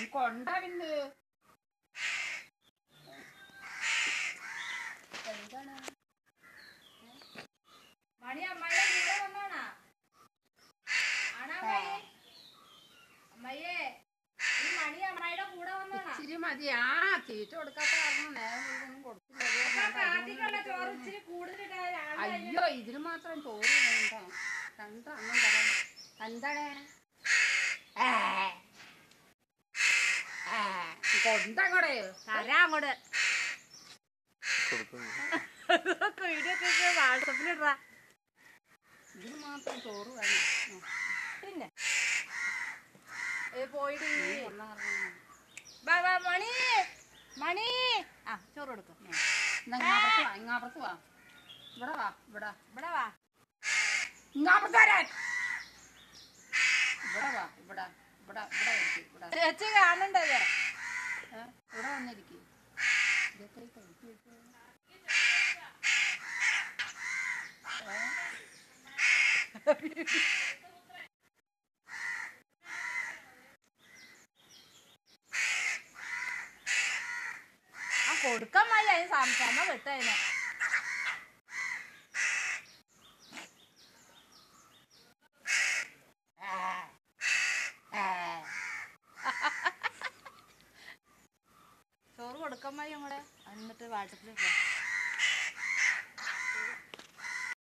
കൊണ്ട പിന്നെ എന്താണ് മണി അമ്മായിയുടെ കൂടെ വന്നോണാ ആണോ അമ്മായി അമ്മയ്യേ ഈ മണി അമ്മായിയുടെ കൂടെ വന്നോണാ ഇച്ചിരി മതി ആ തീറ്റ കൊടുക്കാത്ത കാരണം നേരം മുഴുവനും കൊടുത്തില്ല അത് അപ്പൊ കാരണം കാട്ടിക്കുള്ള ചോറ് ഇച്ചിരി കൂടുതലിട്ടാ രാവിലെ അയ്യോ ഇതിന് മാത്രം ചോറ് വേണ്ട രണ്ടെണ്ണം തരാം എന്താണ് ഏ. ഏ. കൊണ്ടങ്ങടെ തരാം അങ്ങോട്ട് വീഡിയോ ഒക്കെ വാട്സപ്പിലിടാ ഇതിന് മാത്രം ചോറ് വേണം ഉം. പിന്നെ ഏ പോയിട്ട് നീ വന്ന കാരണം വാ വാ മണി മണി ആ ചോറ് കൊടുക്കും എന്നാ ഇങ്ങാപ്പുറത്ത് വാ ഇങ്ങാപ്പുറത്ത് വാ ഇവിടെ വാ ഇവിടെ ഇവിടെ വാ ഇങ്ങാപ്പുറത്ത് വരാൻ ഇവിടെ വാ ഇവിടെ ഇവിടെ ഇവിടെ ഇരിക്ക്, ഇവിടെ ചേച്ചി കാണണ്ടത് ഏ, ഇവിടെ വന്നിരിക്കും ഇതൊക്കെ ഈ കഴിച്ച് വെച്ച്. ഏ? ആ കൊടുക്കാൻ മതി അതിന് സംസാരം വിട്ടതിന് ചോറ് കൊടുക്കാൻ മതി അങ്ങോട്ട് എന്നിട്ട് വാട്സപ്പിൽ